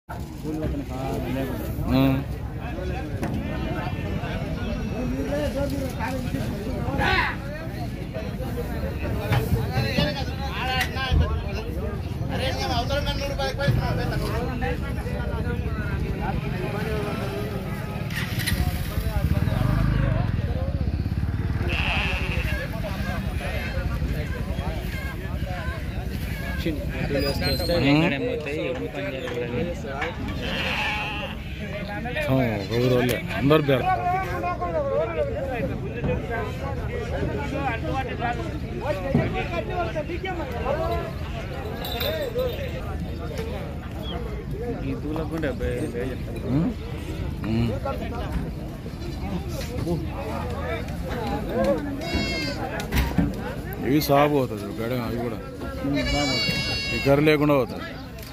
ఉమ్. ఆ, ఒక రోజులే అందరు పేరు ఈ దూలకుంటే చెప్తాను ఉమ్. ఉమ్. ఇవి సాగు అవుతుంది గడ అవి కూడా ఈ కర్రీ లేకుండా పోతుంది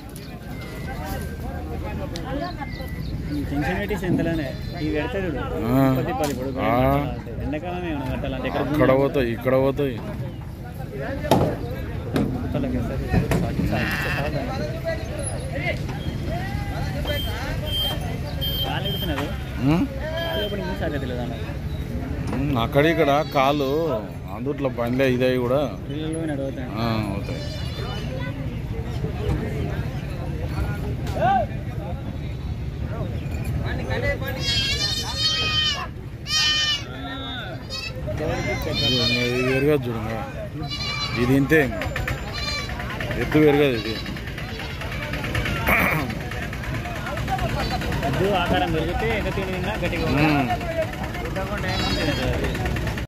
టెన్షన్ పెట్టి ఎంతలోనే ఇవి పెడితే చూడు ఆ. పది పది ఇప్పుడు ఆ. ఎండాకాలం ఏమైనా కట్టాలంటే ఎక్కడ అక్కడ పోతాయి ఇక్కడ పోతాయి గుట్టలకి వస్తుంది. సాగించే సాగు. కాలు ఎడుతున్నారు ఉమ్. కాలు ఎప్పుడు ఇంకా సాగే తెలియదు అన్న ఉమ్, అక్కడ ఇక్కడ కాళ్ళు అందుట్లో బండ్లే ఇదవి కూడా పిల్లలు నడుగుతాయి ఆ, అవుతాయి ఇది ఇది పెరగదు చూడు ఇంకా. ఇది ఇంతే ఇంకా. ఎత్తు పెరగదు ఇది ఎద్దు ఆకారం పెరిగితే ఎంత తిని తిన్నా గట్టిగా ఉంటుంది. ఉమ్. గుడ్డకుండా ఏముంది అది.